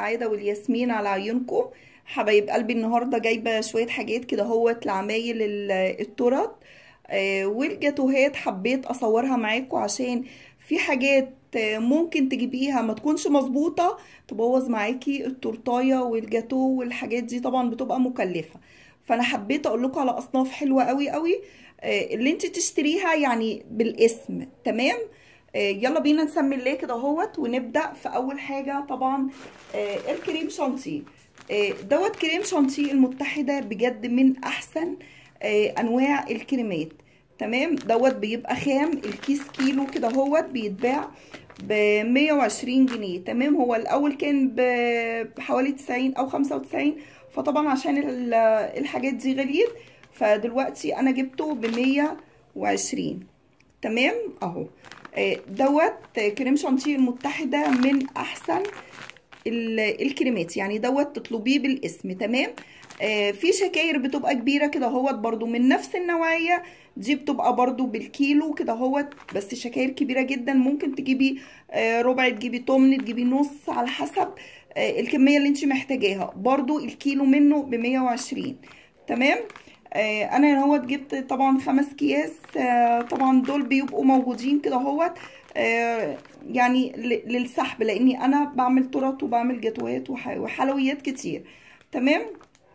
عايده والياسمين على عيونكم حبايب قلبي النهارده جايبه شويه حاجات كده هوت لعمايل ال- التورت آه، والجاتوهات حبيت اصورها معاكم عشان في حاجات آه، ممكن تجيبيها ما تكونش مظبوطه تبوظ معاكي التورتايه والجاتو والحاجات دي طبعا بتبقى مكلفه فانا حبيت اقول لكم على اصناف حلوه قوي قوي آه، اللي انت تشتريها يعني بالاسم تمام آه، يلا بينا نسمي الله كده اهوت ونبدا في اول حاجه طبعا آه، الكريم شانتيه آه، دوت كريم شانتيه المتحده بجد من احسن آه، انواع الكريمات تمام دوت بيبقى خام الكيس كيلو كده اهوت بيتباع ب 120 جنيه تمام هو الاول كان ب- بحوالي 90 او 95 فطبعا عشان ال- الحاجات دي غليت فدلوقتي انا جبته ب 120 تمام اهو آه، دوت كريم شانتيه المتحده من احسن ال- الكريمات يعني دوت تطلبيه بالاسم تمام آه في شكاير بتبقى كبيره كده اهوت برضو من نفس النوعيه دي بتبقى برضو بالكيلو كده اهوت بس شكاير كبيره جدا ممكن تجيبي آه ربع تجيبي تمن تجيبي نص على حسب آه الكميه اللي انت محتاجاها برضو الكيلو منه ب 120 تمام آه انا هوت جبت طبعا خمس اكياس آه طبعا دول بيبقوا موجودين كده هوت آه يعني ل- للسحب لاني انا بعمل تورت وبعمل جاتوهات وح- وحلويات كتير تمام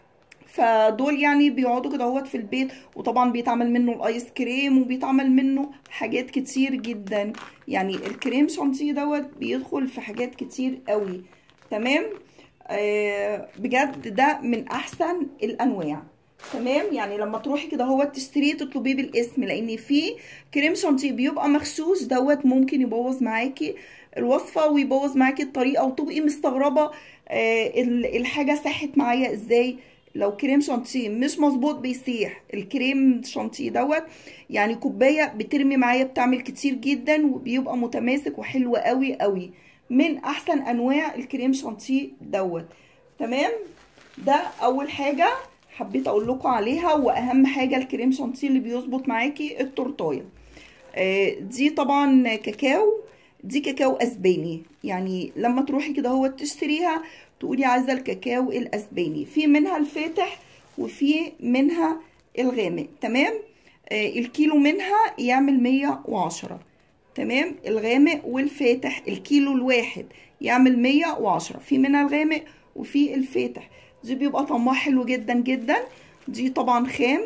فدول يعني بيقعدوا كده اهوت في البيت وطبعا بيتعمل منه الايس كريم وبيتعمل منه حاجات كتير جدا يعني الكريم شانتيه دوت بيدخل في حاجات كتير قوي تمام آه بجد ده من احسن الانواع تمام يعني لما تروحي كده هو تشتريه تطلبيه بالاسم لان في كريم شانتيه بيبقى مغشوش دوت ممكن يبوظ معاكي الوصفه ويبوظ معاكي الطريقه وتبقي مستغربه آه ال- الحاجه ساحت معايا ازاي لو كريم شانتيه مش مظبوط بيسيح الكريم شانتيه دوت يعني كوبايه بترمي معايا بتعمل كتير جدا وبيبقى متماسك وحلو قوي قوي من احسن انواع الكريم شانتيه دوت تمام ده اول حاجه حبيت اقول لكم عليها واهم حاجه الكريم شانتيه اللي بيظبط معاكي التورتايه آه، دي طبعا كاكاو دي كاكاو اسباني يعني لما تروحي كده هو تشتريها تقولي عايزه الكاكاو الاسباني في منها الفاتح وفي منها الغامق تمام آه، الكيلو منها يعمل 110 تمام الغامق والفاتح الكيلو الواحد يعمل 110 في منها الغامق وفي الفاتح دي بيبقى طعمها حلو جدا جدا دي طبعا خام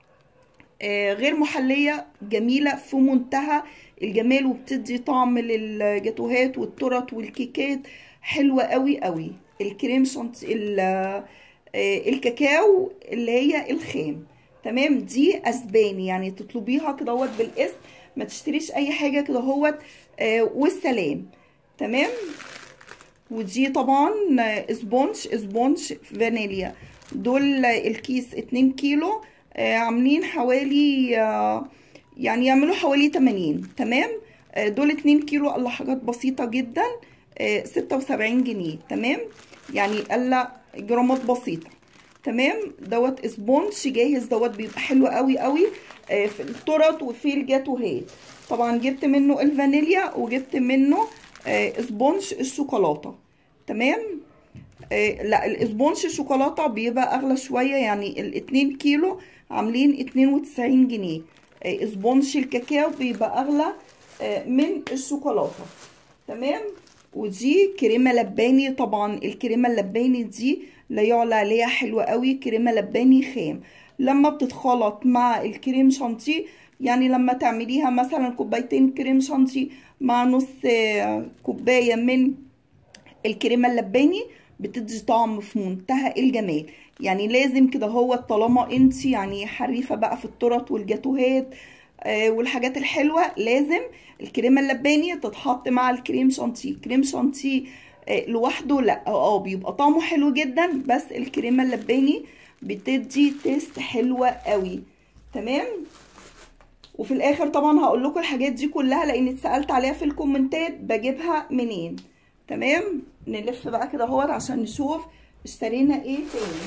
آه، غير محلية جميلة في منتهى الجمال وبتدي طعم للجاتوهات والتورت والكيكات حلوة قوي قوي الكريم شانت ال- آه، الكاكاو اللي هي الخام تمام دي اسباني يعني تطلبيها كده هوت بالاسم ما تشتريش اي حاجة كده هوت آه، والسلام تمام ودي طبعا اسبونج اسبونج فانيليا دول الكيس 2 كيلو آه، عاملين حوالي آه، يعني يعملوا حوالي 80 تمام آه، دول 2 كيلو الا حاجات بسيطة جدا آه، 76 جنيه تمام يعني الا جرامات بسيطة تمام دوت اسبونج جاهز دوت بيبقى حلو قوي قوي آه، في التورت وفي الجاتوهات طبعا جبت منه الفانيليا وجبت منه آه، اسبونج الشوكولاته تمام آه، لا الاسبونج الشوكولاته بيبقى اغلى شويه يعني الاتنين كيلو عاملين اتنين وتسعين جنيه آه، اسبونج الكاكاو بيبقى اغلى آه، من الشوكولاته تمام ودي كريمه لباني طبعا الكريمه اللباني دي لا يعلى عليها حلوه قوي كريمه لباني خام لما بتتخلط مع الكريم شانتيه يعني لما تعمليها مثلا كوبايتين كريم شانتيه مع نص آه، كوبايه من الكريمه اللباني بتدي طعم في منتهى الجمال يعني لازم كده هو طالما انت يعني حريفه بقى في التورت والجاتوهات آه، والحاجات الحلوه لازم الكريمه اللباني تتحط مع الكريم شانتيه كريم شانتيه آه، لوحده لا اه بيبقى طعمه حلو جدا بس الكريمه اللباني بتدي تيست حلوه قوي تمام وفي الاخر طبعا هقول لكم الحاجات دي كلها لان اتسالت عليها في الكومنتات بجيبها منين تمام نلف بقى كده اهوت عشان نشوف اشترينا ايه تاني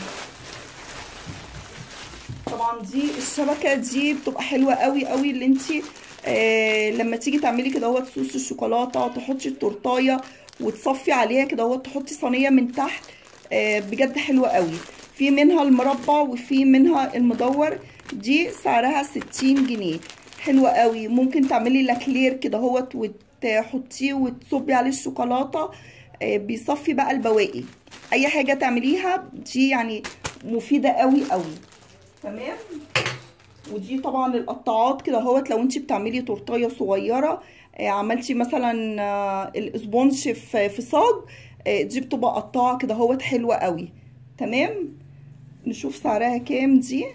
طبعا دي الشبكه دي بتبقى حلوه قوي قوي اللي انت آه لما تيجي تعملي كده اهوت صوص الشوكولاته تحطي التورتايه وتصفي عليها كده اهو تحطي صينيه من تحت آه بجد حلوه قوي في منها المربع وفي منها المدور دي سعرها ستين جنيه حلوه قوي ممكن تعملي لاكلير كده اهوت وتحطيه وتصبي عليه الشوكولاته آه بيصفي بقى البواقي اي حاجه تعمليها دي يعني مفيده قوي قوي تمام ودي طبعا القطاعات كده اهوت لو انت بتعملي تورتيه صغيره آه عملتي مثلا آه الاسبونج في في صاج آه دي بتبقى قطاعه كده اهوت حلوه قوي تمام نشوف سعرها كام دي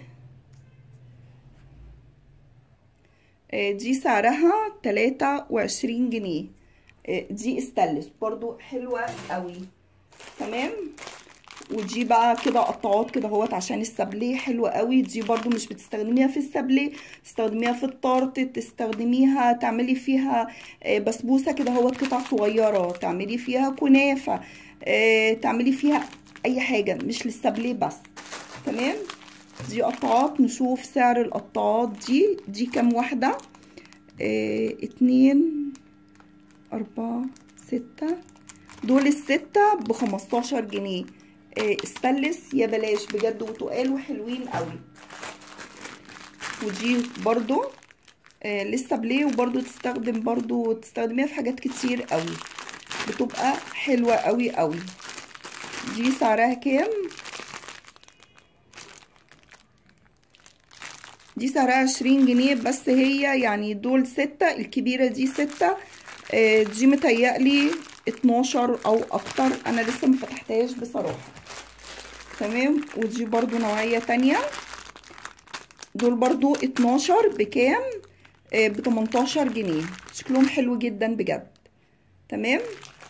دي سعرها تلاتة وعشرين جنيه دي استانلس برضو حلوة قوي تمام ودي بقى كده قطعات كده اهوت عشان السابليه حلوة قوي دي برضو مش بتستخدميها في السابليه تستخدميها في الطارت تستخدميها تعملي فيها بسبوسة كده اهوت قطع صغيرة تعملي فيها كنافة تعملي فيها اي حاجة مش للسابليه بس تمام دي قطعات نشوف سعر القطعات دي دي كام واحدة اه اتنين اربعة ستة دول الستة بخمستاشر جنيه اه استلس يا بلاش بجد وتقال وحلوين قوي ودي برضو اه لسه بليه وبرضو تستخدم برضو تستخدميها في حاجات كتير قوي بتبقى حلوة قوي قوي دي سعرها كام دي سعرها عشرين جنيه بس هي يعني دول ستة الكبيرة دي ستة آه دي متهيألي اتناشر او اكتر انا لسه مفتحتهاش بصراحة تمام ودي برضو نوعية تانية دول برضو اتناشر بكام آه بتمنتاشر جنيه شكلهم حلو جدا بجد تمام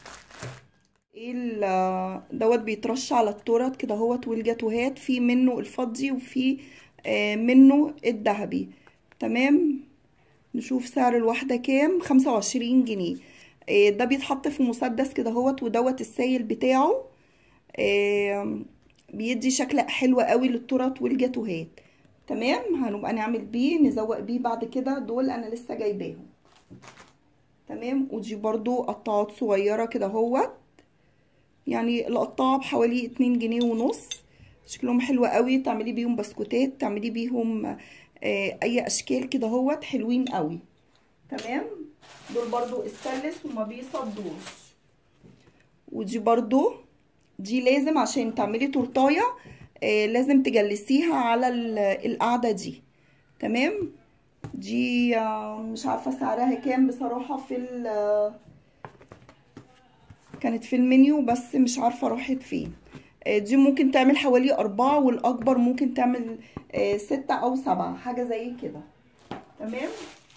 ايه دوت بيترش على التورت كده اهوت والجاتوهات في منه الفضي وفي آه منه الذهبي تمام نشوف سعر الواحده كام خمسة وعشرين جنيه آه ده بيتحط في مسدس كده اهوت ودوت السايل بتاعه آه بيدي شكل حلو قوي للتورت والجاتوهات تمام هنبقى نعمل بيه نزوق بيه بعد كده دول انا لسه جايباهم تمام ودي برضو قطعات صغيره كده اهوت يعني القطاعه بحوالي اتنين جنيه ونص شكلهم حلو قوي تعملي بيهم بسكوتات تعملي بيهم آه اي اشكال كده اهوت حلوين قوي تمام دول برضو استانلس وما بيصدوش ودي برضو دي لازم عشان تعملي تورتايه آه لازم تجلسيها على القاعده دي تمام دي آه مش عارفه سعرها كام بصراحه في كانت في المنيو بس مش عارفه راحت فين دي ممكن تعمل حوالي أربعة والأكبر ممكن تعمل ستة أو سبعة حاجة زي كده تمام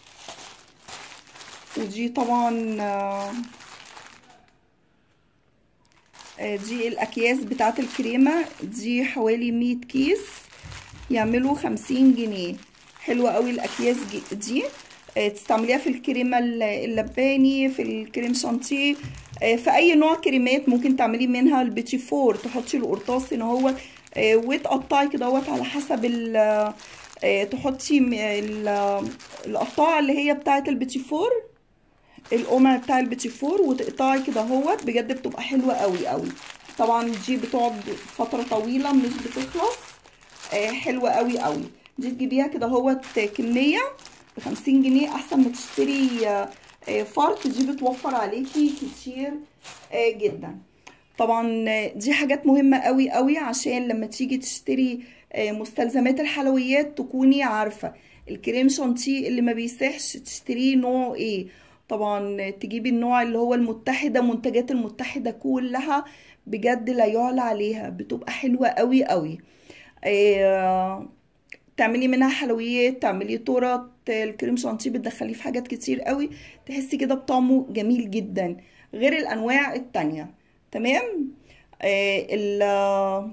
ودي طبعا دي الأكياس بتاعت الكريمة دي حوالي مية كيس يعملوا خمسين جنيه حلوة قوي الأكياس دي تستعمليها في الكريمة اللباني في الكريم شانتيه في اي نوع كريمات ممكن تعملي منها البيتي فور تحطي القرطاس هنا هو وتقطعي كده اهوت على حسب ال تحطي القطاعه اللي هي بتاعه البيتي فور القمع بتاع البيتي فور وتقطعي كده اهوت بجد بتبقى حلوه قوي قوي طبعا دي بتقعد فتره طويله مش بتخلص حلوه قوي قوي دي تجيبيها كده اهوت كميه بخمسين جنيه احسن ما تشتري فرط دي بتوفر عليكي كتير جدا طبعا دي حاجات مهمة قوي قوي عشان لما تيجي تشتري مستلزمات الحلويات تكوني عارفة الكريم شانتيه اللي ما بيسيحش تشتريه نوعه ايه طبعا تجيبي النوع اللي هو المتحدة منتجات المتحدة كلها بجد لا يعلى عليها بتبقى حلوة قوي قوي تعملي منها حلويات تعملي تورت الكريم شانتيه بتدخليه في حاجات كتير قوي تحسي كده بطعمه جميل جدا غير الانواع التانية تمام آه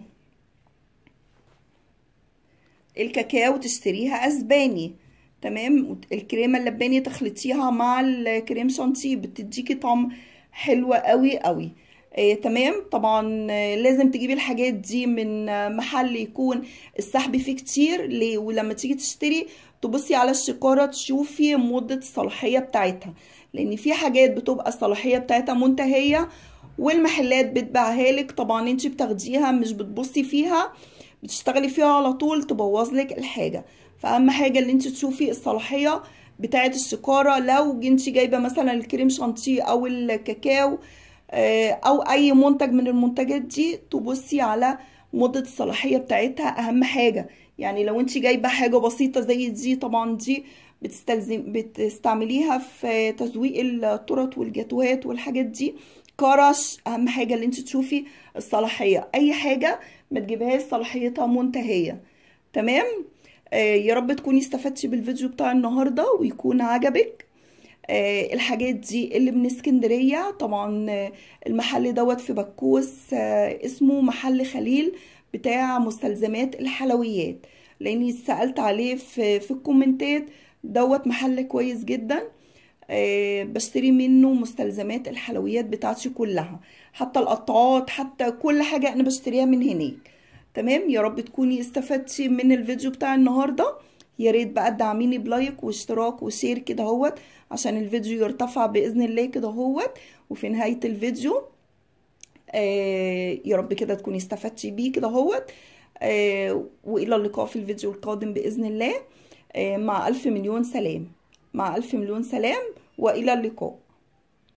الكاكاو تشتريها اسباني تمام الكريمه اللباني تخلطيها مع الكريم شانتيه بتديكي طعم حلو قوي قوي آه تمام طبعا آه لازم تجيبي الحاجات دي من آه محل يكون السحب فيه كتير ليه ولما تيجي تشتري تبصي على الشكارة تشوفي مدة الصلاحية بتاعتها لان في حاجات بتبقى الصلاحية بتاعتها منتهية والمحلات بتبيعها لك طبعا انت بتاخديها مش بتبصي فيها بتشتغلي فيها على طول تبوظ لك الحاجة فاهم حاجة اللي انت تشوفي الصلاحية بتاعة الشكارة لو انت جايبة مثلا الكريم شانتيه او الكاكاو او اي منتج من المنتجات دي تبصي على مدة الصلاحية بتاعتها اهم حاجة يعني لو انت جايبة حاجة بسيطة زي دي طبعا دي بتستلزم بتستعمليها في تزويق التورت والجاتوهات والحاجات دي كرش اهم حاجة اللي انت تشوفي الصلاحية اي حاجة ما تجيبهاش صلاحيتها منتهية تمام آه يا رب تكوني استفدتي بالفيديو بتاع النهاردة ويكون عجبك آه الحاجات دي اللي من اسكندرية طبعا آه المحل دوت في بكوس آه اسمه محل خليل بتاع مستلزمات الحلويات لاني سألت عليه في, في الكومنتات دوت محل كويس جدا أه بشتري منه مستلزمات الحلويات بتاعتي كلها حتى القطعات حتى كل حاجة انا بشتريها من هناك تمام يا رب تكوني استفدتي من الفيديو بتاع النهاردة يا ريت بقى تدعميني بلايك واشتراك وشير كده اهوت عشان الفيديو يرتفع باذن الله كده اهوت وفي نهاية الفيديو آه يا رب كده تكوني استفدتي بيه كده اهوت آه والى اللقاء في الفيديو القادم باذن الله آه مع الف مليون سلام مع الف مليون سلام والى اللقاء